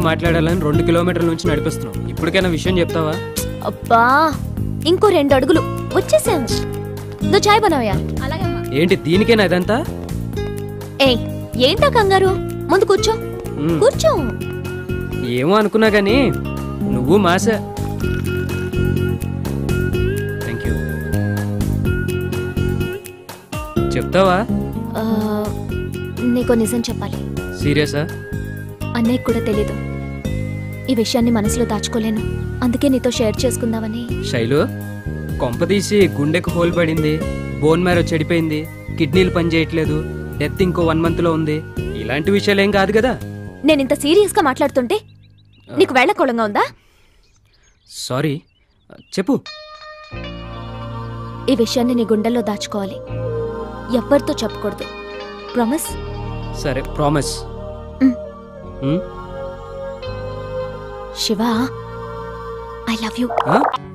మాట్లాడాలని రెండు కిలోమీటర్ల నుంచి నడిపిస్తున్నావు ఇప్పటికైనా విషయం చెప్తావా అబ్బా ఇంకో రెండు అడుగులు వచ్చేసాను నువ్వు చాయ్ బనావయా ఏంటి దీనికేనా ఇదంతా ఏయ్ ఏంటా కంగారు ముందు కూర్చో మ్, కూర్చో ఏమో అనుకున్నా గానీ నువ్వు మాసా థ్యాంక్ యూ చెప్తావా ఆ, నీకో నిజం చెప్పాలి సీరియసా అన్నయ్యకు కూడా తెలీదు ఈ విషయాన్ని మనసులో దాచుకోలేను అందుకే నీతో షేర్ చేసుకుందామని శైలు కొంపదీసి గుండెకు హోల్ పడింది బోన్ మ్యారో చెడిపోయింది కిడ్నీలు పనిచేయట్లేదు డెత్ ఇంకో వన్ మంత్ లో ఉంది ఇలాంటి విషయాలు ఏం కాదు కదా నేను ఇంత సీరియస్ గా మాట్లాడుతుంటే నీకు వేళకోళంగా ఉందా సారీ చెప్పు ఈ విషయాన్ని నీ గుండెల్లో దాచుకోవాలి ఎవ్వరితో చెప్పకూడదు ప్రామిస్ సరే promise Shiva I love you ఆ?